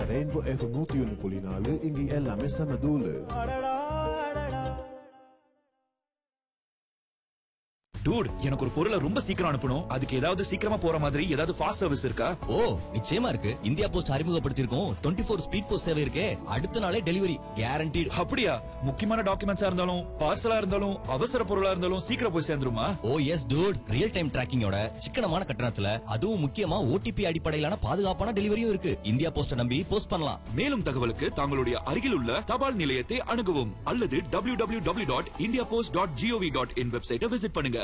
Rainbow F நூத்தி ஒன்னு புள்ளி நாலு இங்க எல்லாமே செம தூளு டூட் எனக்கு ஒரு பொருளை ரொம்ப சீக்கிரம் அனுப்பணும் அதுக்கு ஏதாவது சீக்கிரமா போற மாதிரி ஏதாவது ஃபாஸ்ட் சர்வீஸ் இருக்கா ஓ நிச்சயமா இருக்கு இந்தியா போஸ்ட் அறிமுகப்படுத்தியிருக்கோம் டுவெண்ட்டி ஃபோர் ஸ்பீட் போஸ்ட் சேவை இருக்கே அடுத்த நாளே டெலிவரி கேரண்டீடு அப்படியா முக்கியமான டாக்குமெண்ட்ஸா இருந்தாலும் பார்சலா இருந்தாலும் அவசர பொருளா இருந்தாலும் சீக்கிரம் போய் சேர்ந்துருமா oh yes dude real time டிராக்கிங்கோட சிக்கனமான கட்டணத்துல அதுவும் முக்கியமா ஓடிபி அடிப்படையிலான பாதுகாப்பான டெலிவரியும் இருக்கு இந்தியா போஸ்ட நம்பி போஸ்ட் பண்ணலாம் மேலும் தகவலுக்கு தங்களுடைய அருகில் உள்ள தபால் நிலையத்தை அணுகவும் அல்லது W W W dot India post dot gov dot in வெப்சைட்டை விசிட் பண்ணுங்க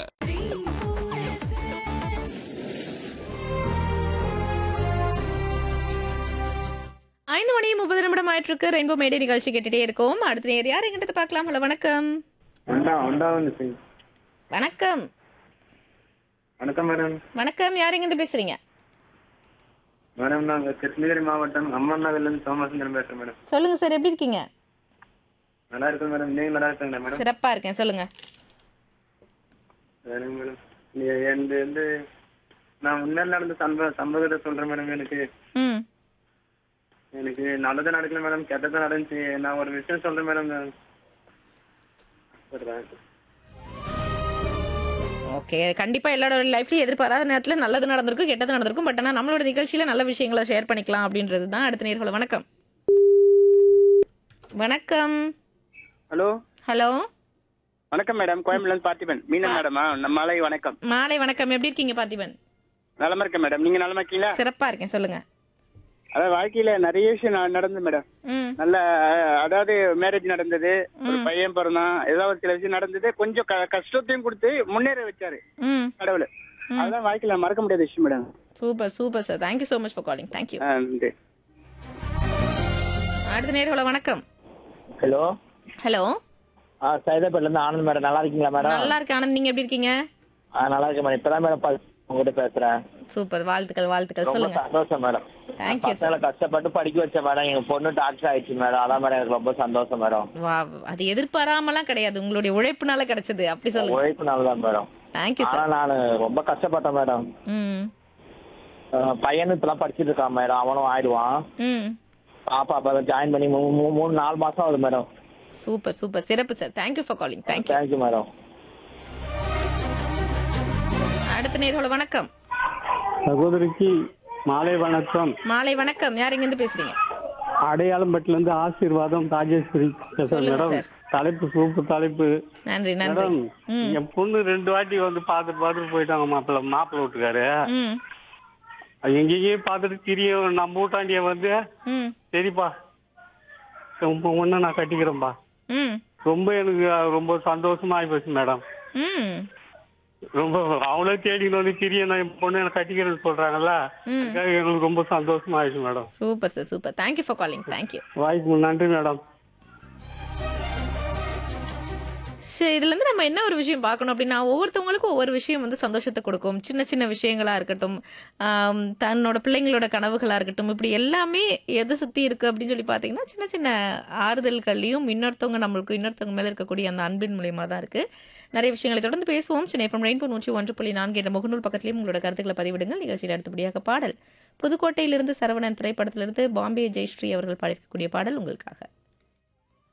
ஐந்து மணி முப்பது நிமிடம் ஆயிட்டு இருக்கு ரெயின்போ மேடை நிகழ்ச்சி கேட்டுட்டே இருக்கோம் அடுத்த நேர் யார் எங்கிட்ட பார்க்கலாம் ஹலோ வணக்கம் உண்டா உண்டா வந்து சிங் வணக்கம் வணக்கம் மேடம் வணக்கம் யார் எங்கிருந்து பேசுறீங்க மேடம் நாங்கள் கிருஷ்ணகிரி மாவட்டம் அம்மன்னாவிலிருந்து சோமசுந்தரம் பேசுகிறேன் மேடம் சொல்லுங்க சார் எப்படி இருக்கீங்க நல்லா இருக்கேன் மேடம் நீங்கள் நல்லா இருக்கீங்களா மேடம் சிறப்பா இருக்கேன் சொல்லுங்க சரிங்க மேடம் நீ- எந்த வந்து நான் முன்னாடி நடந்த சம்ப சம்பவத்தை சொல்கிறேன் மேடம் எனக்கு ம் எனக்கு நல்லது நடக்கல மேடம் கெட்டது நடந்துச்சு நான் ஒரு விஷயம் சொல்கிறேன் மேடம் நான் சொல்றேன். ஓகே கண்டிப்பா எல்லாரோட லைஃப்லயும் எதிர்பாராத நேரத்துல நல்லது நடந்திருக்கும் கெட்டது நடந்திருக்கும் பட் ஆனா நம்மளோட நிகழ்ச்சியில நல்ல விஷயங்களை ஷேர் பண்ணிக்கலாம் அப்படின்றது தான் அடுத்த நேர்களை வணக்கம் வணக்கம் ஹலோ ஹலோ வணக்கம் மேடம் கோயம்புலேருந்து பார்த்திபன் மீனா மேடமா நம்ம மாலை வணக்கம் மாலை வணக்கம் எப்படி இருக்கீங்க பார்த்திபன் நலமா இருக்கேன் மேடம் நீங்க நலமா இருக்கீங்களா சிறப்பா இருக்கேன் சொல்லுங்க அதாவது வாழ்க்கையில நிறைய விஷயம் ந- நடந்தது மேடம் ம் நல்ல அஹ், அதாவது மேரேஜ் நடந்தது ஒரு பையன் பிறந்தான் ஏதாவது ஒரு சில விஷயம் நடந்தது கொஞ்சம் க- கஷ்டத்தையும் கொடுத்து முன்னேற வச்சாரு ம் கடவுள் அதெல்லாம் வாழ்க்கையில மறக்க முடியாத விஷயம் madam super super sir thank you so much for calling thank you ஆ, நன்றி அடுத்த நேர்களை வணக்கம் ஹலோ ஹலோ ஆ சைதாப்பேட்ல இருந்து ஆனந்த் மேடம் நல்லா இருக்கீங்களா மேடம் நல்லா இருக்கு ஆனந்த் நீங்க எப்படி இருக்கீங்க ஆ நல்லா இருக்கேன் மேடம் இப்பதான் மேடம் ப- உங்ககிட்ட பேசுறேன் சூப்பர் வாழ்த்துக்கள் வாழ்த்துக்கள் ரொம்ப சொல்லுங்க சந்தோஷம் மேடம் Thank you, sir. பசங்களை கஷ்டப்பட்டு படிக்க வச்ச மேடம் எங்க பொண்ணு டாக்டர் ஆயிடுச்சு மேடம் அதான் மேடம் எனக்கு ரொம்ப சந்தோஷம் மேடம் வா அது எதிர்பாராமலாம் கிடையாது உங்களுடைய உழைப்புனால கிடைச்சது அப்படி சொல்லுங்க உழைப்புனால தான் மேடம் தேங்க்யூ ஆனா சார் நான் ரொம்ப கஷ்டப்பட்டேன் மேடம் ம் ஆ, பையனும் இப்பெல்லாம் படிச்சிட்டு இருக்கான் மேடம் அவனும் ஆயிடுவான் ம் பாப்பா அப்ப ஜாயின் பண்ணி மூ- மூ- மூணு நாலு மாசம் ஆகுது மேடம் சூப்பர் சூப்பர் சிறப்பு sir thank you for calling thank you thank you madam அடுத்த நேரோட வணக்கம் சகோதரிக்கு மாலை வணக்கம் மாலை வணக்கம் யார் இருந்து பேசுறீங்க அடையாளம்பட்டில இருந்து ஆசீர்வாதம் ராஜேஸ்வரி பேசுறேன் சொல்லுங்க மேடம் சார். தலைப்பு சூப்பர் தலைப்பு நன்றி நன்றி மேடம் ம் என் பொண்ணு ரெண்டு வாட்டி வந்து பார்த்துட்டு பார்த்துட்டு போயிட்டாங்க மாப்பிள்ள மாப்பிள்ள வீட்டுக்காரு ம் எங்கேயும் பார்த்துட்டு திரியும் நம்ம வீட்டாண்டிய வந்து ம் சரிப்பா ரொம்ப ஒண்ணு நான் கட்டிக்கிறேன்பா ம் ரொம்ப எனக்கு அஹ், ரொம்ப சந்தோஷமா ஆயிப்போச்சு மேடம் ம் ரொம்ப அவளே தேடின்னு வந்து திரியும் நான் என் பொண்ணு எனக்கு கட்டிக்கிறேன்னு சொல்றாங்கல்ல ம். அதுக்காக எங்களுக்கு ரொம்ப சந்தோஷமா ஆயிடுச்சு madam super sir super thank you for calling thank you வாய்ப்பு நன்றி மேடம் சரி இதுல இருந்து நம்ம என்ன ஒரு விஷயம் பார்க்கணும் அப்படின்னா ஒவ்வொருத்தவங்களுக்கும் ஒவ்வொரு விஷயம் வந்து சந்தோஷத்தை கொடுக்கும் சின்ன சின்ன விஷயங்களா இருக்கட்டும் ஆம், தன்னோட பிள்ளைங்களோட கனவுகளா இருக்கட்டும் இப்படி எல்லாமே எது சுத்தி இருக்கு அப்படின்னு சொல்லி பார்த்தீங்கன்னா சின்ன சின்ன ஆறுதல்கள்லையும் இன்னொருத்தவங்க நம்மளுக்கு இன்னொருத்தவங்க மேல இருக்கக்கூடிய அந்த அன்பின் மூலியமா தான் இருக்கு நிறைய விஷயங்களை தொடர்ந்து பேசுவோம் சென்னை எஃப்எம் ரெயின்போ நூற்றி ஒன்று புள்ளி நான்கு என்ற முகநூல் பக்கத்திலையும் உங்களோட கருத்துக்களை பதிவிடுங்கள் நிகழ்ச்சியில் அடுத்தபடியாக பாடல் புதுக்கோட்டையிலிருந்து சரவணன் திரைப்படத்திலிருந்து பாம்பே ஜெயஸ்ரீ அவர்கள் பாடியிருக்கக்கூடிய பாடல் உங்களுக்காக